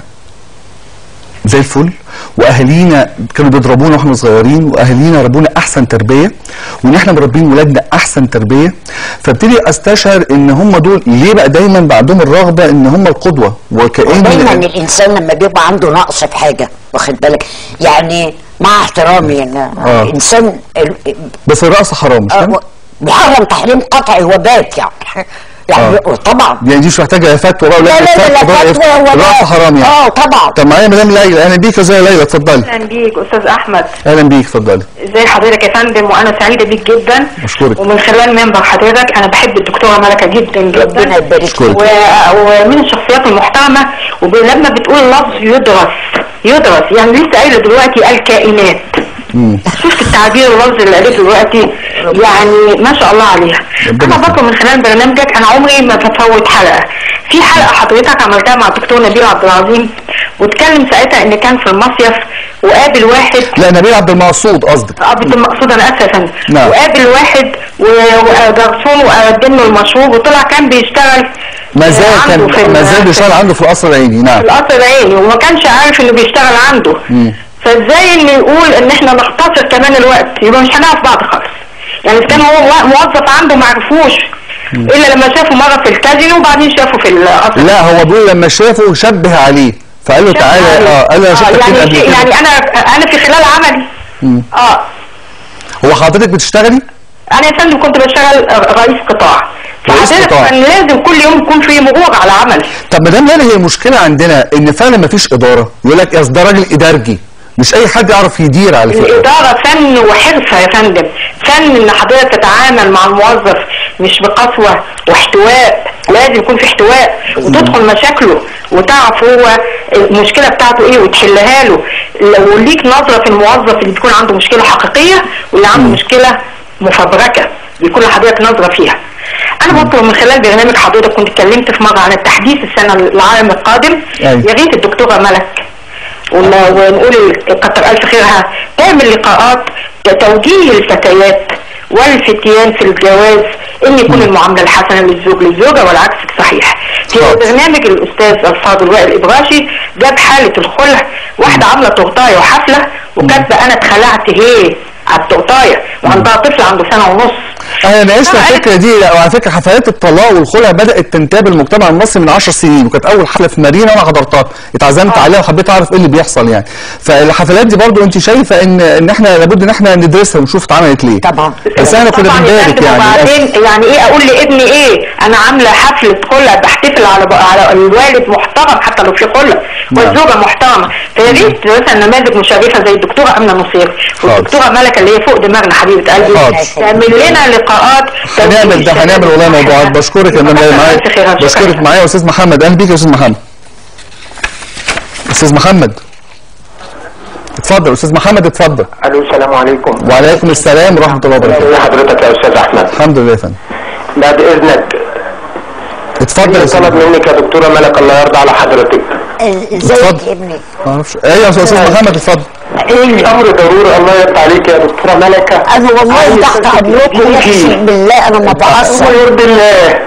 زي الفل واهالينا كانوا بيضربونا واحنا صغيرين واهالينا ربونا احسن تربيه وان احنا مربين ولادنا احسن تربيه فابتدي استشعر ان هم دول ليه بقى دايما بقى عندهم الرغبه ان هم القدوه وكان دايما الانسان لما بيبقى عنده نقص في حاجه واخد بالك يعني مع احترامي ان آه. الانسان ال- بس الرقص حرام مش كده؟ آه، محرم تحريم قطعي وبات يعني يعني طبعا يعني دي مش محتاجه فتوى بقى لا ولا لا لا لا فتوى فتوى ولا الرقص حرام يعني اه طبعا طب معايا مدام ليلى اهلا بيك يا زي ليلى اتفضلي اهلا بيك استاذ احمد اهلا بيك اتفضلي ازي حضرتك يا فندم وانا سعيده بيك جدا أشكرك. ومن خلال منبر حضرتك انا بحب الدكتوره ملكه جدا ربنا جدا يبارك أشكرك. و... ومن الشخصيات المحترمه ولما بتقول لفظ يدرس يدرس يعني لسه قايله دلوقتي الكائنات شفت التعبير اللفظ اللي قالته دلوقتي يعني ما شاء الله عليها ربنا انا يخليك. برضه من خلال برنامجك انا عمري ما بفوت حلقه في حلقه حضرتك عملتها مع الدكتور نبيل عبد العظيم واتكلم ساعتها ان كان في المصيف وقابل واحد لا نبيل عبد المقصود قصدك قابل المقصود انا اسفه يا فندم نعم. وقابل واحد و- وجرسون وقدم له المشروب وطلع كان بيشتغل ما زال عنده كان في ال- ما زال بيشتغل عنده في القصر العيني نعم في القصر العيني وما كانش عارف انه بيشتغل عنده فازاي انه يقول ان احنا نختصر كمان الوقت يبقى مش هنعرف بعض خالص يعني إذا كان هو مو- موظف عنده ما عرفوش الا لما شافه مره في الكازينو وبعدين شافه في القصر لا هو بيقول لما شافه شبه عليه فقال له تعالى اه قال له انا شفتك يعني كده قبل شيء- كده يعني انا انا في خلال عملي اه هو حضرتك بتشتغلي؟ انا يا فندم كنت بشتغل رئيس قطاع رئيس فحضرتك قطاع. كان لازم كل يوم يكون في مرور على عمل طب ما دام هي المشكله عندنا ان فعلا ما فيش اداره يقول لك اصل ده راجل ادارجي مش اي حد يعرف يدير على فكره الإدارة فن وحرفة يا فندم فن إن حضرتك تتعامل مع الموظف مش بقسوة واحتواء لازم يكون في احتواء وتدخل مشاكله وتعرف هو المشكله بتاعته ايه وتحلها له لو ليك نظره في الموظف اللي بيكون عنده مشكله حقيقيه واللي عنده مشكله مفبركه بيكون لحضرتك نظره فيها انا بطلب من خلال برنامج حضرتك كنت اتكلمت في مره عن التحديث السنه العام القادم أيوة. يا ريت الدكتوره ملك ولا- ونقول كتر الف خيرها تعمل لقاءات توجيه الفتيات والفتيان في الجواز ان يكون المعامله الحسنه للزوج للزوجه والعكس صحيح في حاضر. برنامج الاستاذ الفاضل وائل الابراشي جاب حاله الخلع واحده عامله تورتايه وحفله وكاتبه انا اتخلعت هي على التورتايه وعندها طفل عنده سنه ونص انا ناقشنا طبعاً. الفكره دي لا، وعلى فكره حفلات الطلاق والخلع بدات تنتاب المجتمع المصري من 10 سنين وكانت اول حفله في مارينا وانا حضرتها اتعزمت عليها وحبيت اعرف ايه اللي بيحصل يعني فالحفلات دي برضو انت شايفه ان ان احنا لابد ان احنا ندرسها ونشوف اتعملت ليه طبعا بس احنا كنا طبعاً بنبارك يتقدم يعني وبعدين يعني ايه اقول لابني ايه انا عامله حفله خلع بحتفل على على الوالد محترم حتى لو في خلع والزوجه محترمه فيا ريت مثلا نماذج مشرفه زي الدكتوره امنه نصير والدكتوره ملكه اللي هي فوق دماغنا حبيبه قلبي حاضر. تعمل لنا لقاءات هنعمل ده هنعمل والله موضوعات بشكرك يا ماما معايا بشكرك معايا يا استاذ محمد اهلا بيك يا استاذ محمد استاذ محمد اتفضل استاذ محمد اتفضل الو السلام عليكم وعليكم السلام ورحمه الله وبركاته ازي حضرتك يا استاذ احمد الحمد لله يا فندم بعد اذنك اتفضل يا استاذ طلب محمد. منك يا دكتوره ملك الله يرضى على حضرتك ازيك اتفضل. يا ابني معرفش ايوه يا استاذ محمد اتفضل ايه امر ضروري الله يرضى عليك يا دكتوره ملكه انا والله عايز تحت امركم أسألك اقسم بالله انا ما بقصر الله يرضي الله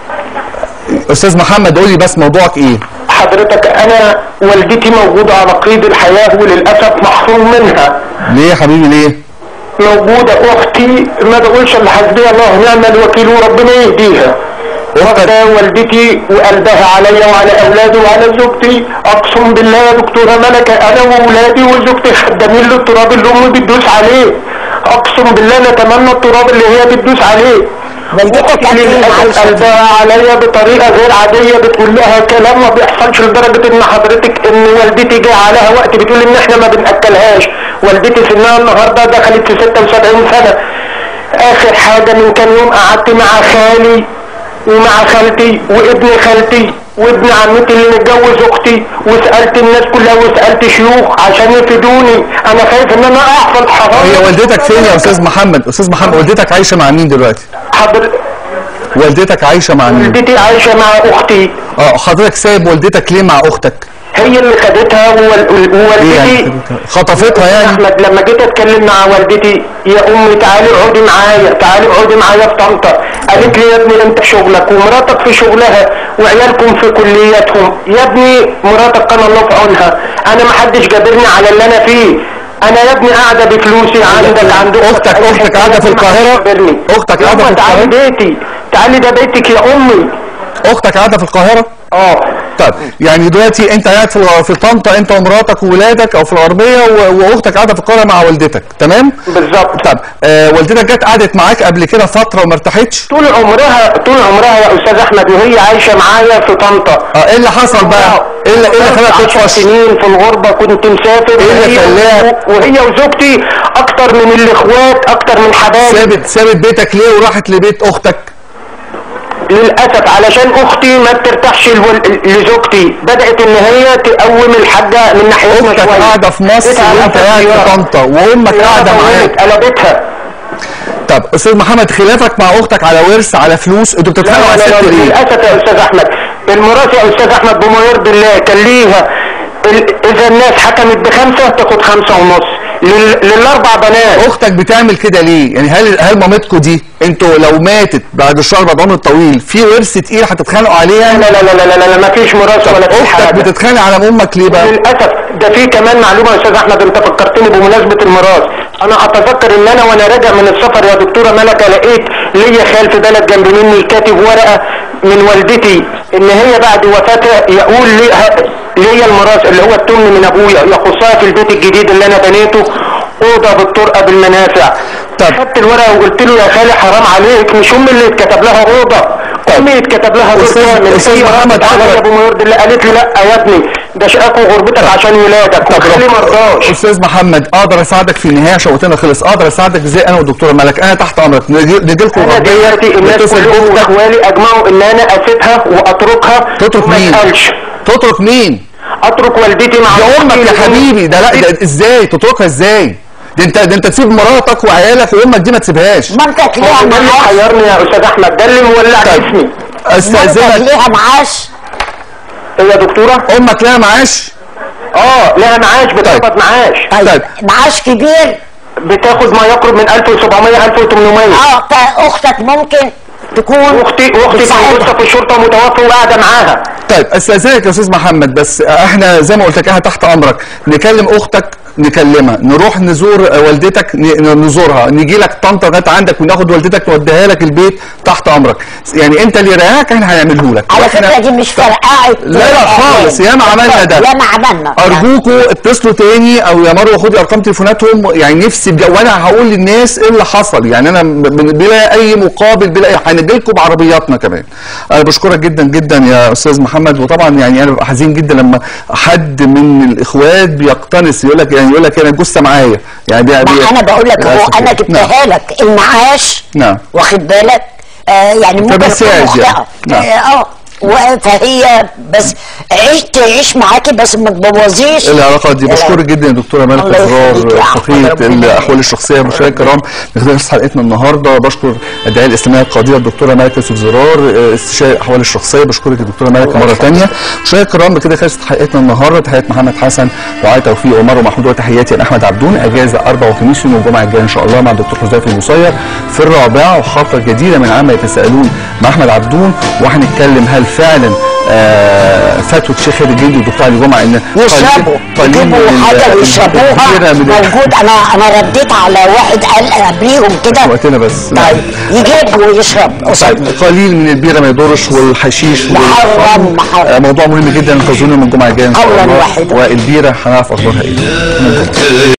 استاذ محمد قول لي بس موضوعك ايه حضرتك انا والدتي موجوده على قيد الحياه وللاسف محروم منها ليه يا حبيبي ليه موجوده اختي ما بقولش الا حسبي الله ونعم الوكيل وربنا يهديها واخده والدتي وقلبها عليا وعلى اولادي وعلى زوجتي اقسم بالله يا دكتوره ملكه انا واولادي وزوجتي خدامين للتراب اللي امي بتدوس عليه اقسم بالله نتمنى التراب اللي هي بتدوس عليه والدتك قد ايه للاسف معلش قلبها عليا بطريقه غير عاديه بتقول لها كلام ما بيحصلش لدرجه ان حضرتك ان والدتي جه عليها وقت بتقول ان احنا ما بناكلهاش والدتي سنها النهارده دخلت في 76 سنه اخر حاجه من كام يوم قعدت مع خالي ومع خالتي وابن خالتي وابن عمتي اللي متجوز اختي وسالت الناس كلها وسالت شيوخ عشان يفيدوني انا خايف ان انا احفظ حرام هي والدتك فين يا استاذ محمد استاذ محمد والدتك عايشه مع مين دلوقتي حضر والدتك عايشه مع مين والدتي عايشه مع اختي اه حضرتك سايب والدتك ليه مع اختك هي اللي خدتها ووال- ليه ووالدتي يعني خطفتها يعني احمد لما جيت اتكلم مع والدتي يا امي تعالي اقعدي معايا تعالي اقعدي معايا في طنطا قالت لي يا ابني انت في شغلك ومراتك في شغلها وعيالكم في كلياتهم يا ابني مراتك كان الله في عونها انا ما حدش جابرني على اللي انا فيه انا يا ابني قاعده بفلوسي عندك عند اختك اختك قاعده في القاهره اختك قاعده في تعالي القاهره بيتي تعالي ده بيتك يا امي اختك قاعده في القاهره اه طيب يعني دلوقتي انت قاعد في في طنطا انت ومراتك وولادك او في الغربيه و- واختك قاعده في القاهره مع والدتك تمام بالظبط طب آه والدتك جت قعدت معاك قبل كده فتره وما ارتاحتش طول عمرها طول عمرها يا استاذ احمد وهي عايشه معايا في طنطا اه ايه اللي حصل بقى ايه اللي ايه اللي خلاك 10 تطفش سنين في الغربة كنت مسافر إيه اللي وهي- خلاك؟ وهي وزوجتي اكتر من الاخوات اكتر من حبايب سابت سابت بيتك ليه وراحت لبيت اختك للاسف علشان اختي ما بترتاحش لول- لزوجتي بدات ان هي تقوم الحاجه من ناحيتنا اختك شويه قاعده في مصر بيتها على وانت قاعد في السيارة. طنطا وامك قاعده معاك قلبتها طب استاذ محمد خلافك مع اختك على ورث على فلوس انتوا لا بتتخانقوا على لا لا الست ليه للاسف يا استاذ احمد الميراث يا استاذ احمد بما يرضي الله كان ليها ال- اذا الناس حكمت بخمسه تاخد خمسه ونص لل- للاربع بنات اختك بتعمل كده ليه يعني هل هل مامتكم دي انتوا لو ماتت بعد الشهر بعد عمر طويل في ورث تقيل هتتخانقوا عليه يعني لا لا لا لا لا, لا ما فيش ميراث ولا في اختك حاجه بتتخانق على امك ليه بقى للاسف ده في كمان معلومه يا استاذ احمد انت فكرتني بمناسبه الميراث انا اتذكر ان انا وانا راجع من السفر يا دكتوره ملكه لقيت ليا خال في بلد جنب مني كاتب ورقه من والدتي ان هي بعد وفاتها يقول ليها ليا الميراث اللي هو التمن من ابويا يخصها في البيت الجديد اللي انا بنيته اوضه بالطرقه بالمنافع طب. خدت الورقه وقلت له يا خالي حرام عليك مش امي اللي اتكتب لها اوضه امي اتكتب لها دور أستاذ- كامل أستاذ هي محمد ردت عليا حضرتك- بما يرضي الله قالت لي لا يا ابني ده شقاك وغربتك عشان ولادك وخالي مرضاش استاذ محمد اقدر اساعدك في النهايه عشان وقتنا خلص اقدر اساعدك ازاي انا والدكتوره ملك انا تحت امرك نجي نجي لكم انا غربيه دلوقتي الناس نتصل كلهم باختك واخوالي اجمعوا ان انا اسيبها واتركها تترك وما مين اسالش تترك مين اترك والدتي مع يا امك يا حبيبي ده لا ده ازاي تتركها ازاي ده انت ده انت تسيب مراتك وعيالك وامك دي ما تسيبهاش مامتك هو ليها ده اللي معاش حيرني يا استاذ احمد ده اللي مولع طيب. جسمي مامتك استاذنك ليها معاش هي يا دكتوره امك لها معاش اه لها معاش بتقبض معاش طيب معاش كبير بتاخد ما يقرب من 1700 1800 اه تا- اختك ممكن تكون اختي واختي بتساعدها. موجوده في الشرطه متوفى وقاعده معاها طيب استاذنك يا استاذ محمد بس احنا زي ما قلت لك احنا تحت امرك نكلم اختك نكلمها نروح نزور والدتك ن- نزورها نيجي لك طنطا لغايه عندك وناخد والدتك نوديها لك البيت تحت امرك يعني انت اللي رايحك احنا هنعمله لك على وإحنا- فكره دي مش فرقعه لا لا خالص ياما عملنا ده ياما عملنا ارجوكوا اتصلوا تاني او يا مروه خدي ارقام تليفوناتهم يعني نفسي بجد وانا هقول للناس ايه اللي حصل يعني انا ب- ب- بلا اي مقابل بلا اي هنديلكم بعربياتنا كمان انا بشكرك جدا جدا يا استاذ محمد وطبعا يعني انا ببقى حزين جدا لما حد من الاخوات بيقتنص يقول لك يعني يقول لك انا الجثه معايا يعني دي دي- ما انا بقول لك هو للأسف انا يعني. جبتها لك المعاش نعم. واخد بالك آه يعني ممكن فبس تكون يعز مخطئه يعني. نعم. اه و- فهي بس عيش تعيش معاكي بس ما تبوظيش العلاقات دي بشكرك جدا يا دكتوره مالك الله زرار يخليك يا أحمد، خطية ربنا الاحوال الشخصيه مشاهدينا الكرام نخلص حلقتنا النهارده بشكر الداعيه الاسلاميه القاضيه الدكتوره مالك يوسف زرار آه، استشاري الاحوال الشخصيه بشكرك يا دكتوره مالك مره ثانيه مشاهدينا الكرام بكده خلصت حلقتنا النهارده تحيات محمد حسن وعلي توفيق ومروه محمود وتحياتي انا احمد عبدون اجازه اربع وخميس يوم الجمعه الجايه ان شاء الله مع الدكتور حذيفه المصير في الرابعه وحلقه جديده من عما يتساءلون مع احمد عبدون وهنتكلم هل فعلا آه فتوى الشيخ خالد الجندي والدكتور علي جمعه ان يشربوا قليل يجيبوا من حاجه ال- ويشربوها الكبيرة من ال- موجود انا انا رديت على واحد قال قبليهم كده وقتنا بس طيب يجيب ويشرب قصاد طيب قليل من البيره ما يضرش والحشيش محرم، والخمر. محرم. آه، موضوع مهم جدا انتظرونا من الجمعه الجايه ان شاء قولاً الله واحدا. والبيره هنعرف اخبارها ايه